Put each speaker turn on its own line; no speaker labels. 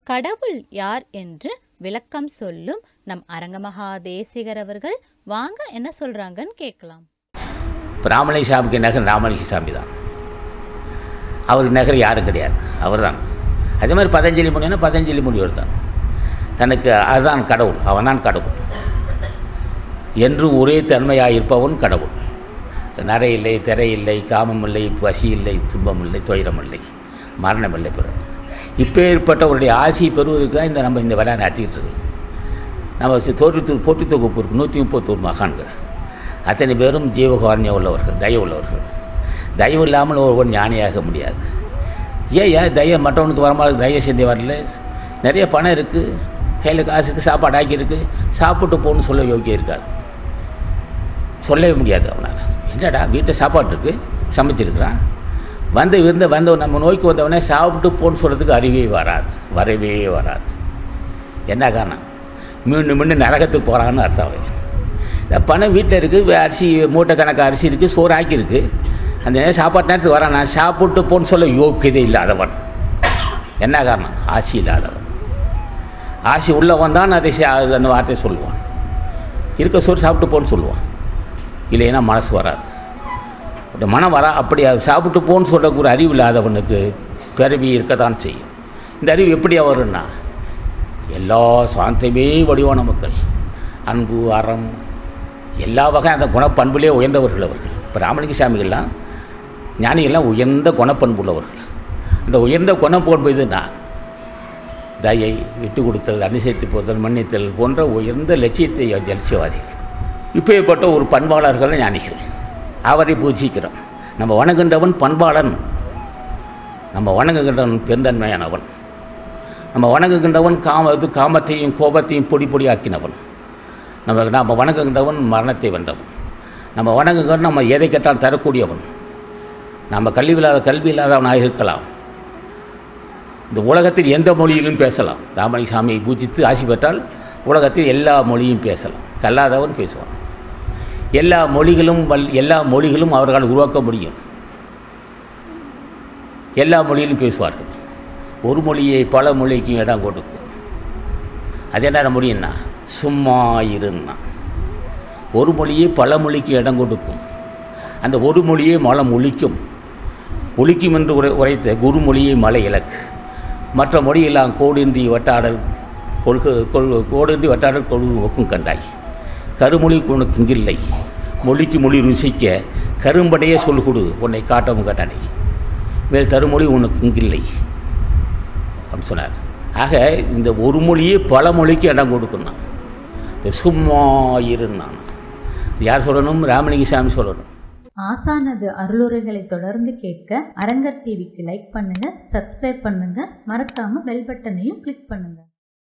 கடவுள் யார் என்று விளக்கம் சொல்லும் நம் அரங்கமகா தேசிகர் அவர்கள் வாங்க என்ன சொல்றாங்கன்னு கேட்கலாம்
இப்போ ராமலிங்க சாமிக்கு நகர் ராமலிங்க சாமி தான் அவருக்கு நகர் யாரும் கிடையாது அவர் தான் அதே மாதிரி பதஞ்சலி முனினா பதஞ்சலி முனிவர் தான் தனக்கு அதுதான் கடவுள் அவன் தான் கடவுள் என்றும் ஒரே தன்மையாக இருப்பவன் கடவுள் நரை இல்லை திரை இல்லை காமம் இல்லை பசி இல்லை துன்பம் இல்லை துயரம் இல்லை மரணம் இல்லை பிற இப்பேற்பட்டவருடைய ஆசையை பெறுவதற்கு தான் இந்த நம்ம இந்த விழா நடத்திக்கிட்டு இருக்கோம் நம்ம சி- தோற்று போட்டி தொகுப்பு இருக்கு நூற்றி முப்பத்தோரு மகான்கள் அத்தனை பேரும் ஜீவகாரண்யம் உள்ளவர்கள் தயவு உள்ளவர்கள் தயவு இல்லாமல் ஒருவன் ஞானியாக முடியாது ஏன் ஏன் தய மற்றவனுக்கு வரமாதிரி தய செஞ்சு வரல நிறைய பணம் இருக்குது கையில் காசு இருக்குது சாப்பாடு ஆக்கியிருக்கு சாப்பிட்டு போகணும்னு சொல்ல யோக்கியம் இருக்காது சொல்லவே முடியாது அவனால் என்னடா வீட்டில் சாப்பாடு இருக்குது சமைச்சிருக்கிறான் வந்து விருந்த வந்த நம்ம நோய்க்கு வந்தவனே சாப்பிட்டு போன்னு சொல்கிறதுக்கு அறிவே வராது வரவே வராது என்ன காரணம் மீண்டும் மீண்டும் நரகத்துக்கு போகிறான்னு அர்த்தம் அவன் இந்த பணம் வீட்டில் இருக்குது அரிசி மூட்டை கணக்கு அரிசி இருக்குது சோறு ஆக்கியிருக்கு அந்த நேரம் சாப்பாட்டு நேரத்துக்கு வரான் நான் சாப்பிட்டு போன்னு சொல்ல யோக்கியதை இல்லாதவன் என்ன காரணம் ஆசி இல்லாதவன் ஆசி உள்ளவன் தான் அதை செ- அது அந்த வார்த்தையை சொல்லுவான் இருக்க சோறு சாப்பிட்டு போன்னு சொல்லுவான் இல்லைன்னா மனசு வராது அந்த மனம் வரா அப்படி அது சாப்பிட்டு போன்னு சொல்லக்கூடிய அறிவு இல்லாதவனுக்கு பிறவி இருக்கத்தான் செய்யும் இந்த அறிவு எப்படியா வரும்னா எல்லா சாந்தமே வடிவான மக்கள் அன்பு அறம் எல்லா வகை அந்த குணப்பண்புலேயே உயர்ந்தவர்கள் அவர்கள் இப்போ ராமலிங்க சாமிகள்லாம் ஞானிகள்லாம் உயர்ந்த குணப்பண்பு உள்ளவர்கள் அந்த உயர்ந்த குணப்பண்பு இதுனா தயை விட்டு கொடுத்தல் அனுசரித்து போதல் மன்னித்தல் போன்ற உயர்ந்த லட்சியத்தை லட்சியவாதிகள் இப்பேற்பட்ட ஒரு பண்பாளர்கள் ஞானிகள் அவரை பூஜிக்கிறோம் நம்ம வணங்குகின்றவன் பண்பாளன் நம்ம வணங்குகின்றவன் பெருந்தன்மையானவன் நம்ம வணங்குகின்றவன் காம இது காமத்தையும் கோபத்தையும் பொடி பொடியாக்கினவன் நம்ம நம்ம வணங்குகின்றவன் மரணத்தை வென்றவன் நம்ம வணங்குகின்ற நம்ம எதை கேட்டால் தரக்கூடியவன் நம்ம கல்வி இல்லாத கல்வி இல்லாதவனாக இருக்கலாம் இந்த உலகத்தில் எந்த மொழியிலும் பேசலாம் ராமலிங்க சாமியை பூஜித்து ஆசி பெற்றால் உலகத்தில் எல்லா மொழியும் பேசலாம் கல்லாதவன் பேசுவான் எல்லா மொழிகளும் வல் எல்லா மொழிகளும் அவர்களால் உருவாக்க முடியும் எல்லா மொழியிலும் பேசுவார்கள் ஒரு மொழியை பல மொழிக்கு இடம் கொடுக்கும் அது என்ன முடியும்னா சும்மா இருன்னா ஒரு மொழியை பல மொழிக்கு இடம் கொடுக்கும் அந்த ஒரு மொழியை மலம் ஒழிக்கும் ஒழிக்கும் என்று உரை உரைத்த குருமொழியை மலை இலக்கு மற்ற மொழியெல்லாம் கோடின்றி வட்டாடல் கொள்க கொள் கோடின்றி வட்டாடல் கொள்கு ஒக்கும் கண்டாய் கருமொழி உனக்கு இங்கில்லை மொழிக்கு மொழி ருசிக்க கரும்படைய சொல் கொடு உன்னை காட்டவும் கட்டானை மேல் தருமொழி உனக்கு இங்கில்லை அப்படின்னு சொன்னார் ஆக இந்த ஒரு மொழியே பல மொழிக்கு இடம் கொடுக்கணும் இந்த சும்மா இருந்தான் யார் சொல்லணும் ராமலிங்க சாமி சொல்லணும்
ஆசானது அருளுரைகளை தொடர்ந்து கேட்க அரங்கர் டிவிக்கு லைக் பண்ணுங்க சப்ஸ்கிரைப் பண்ணுங்க மறக்காம பெல் பட்டனையும் கிளிக் பண்ணுங்க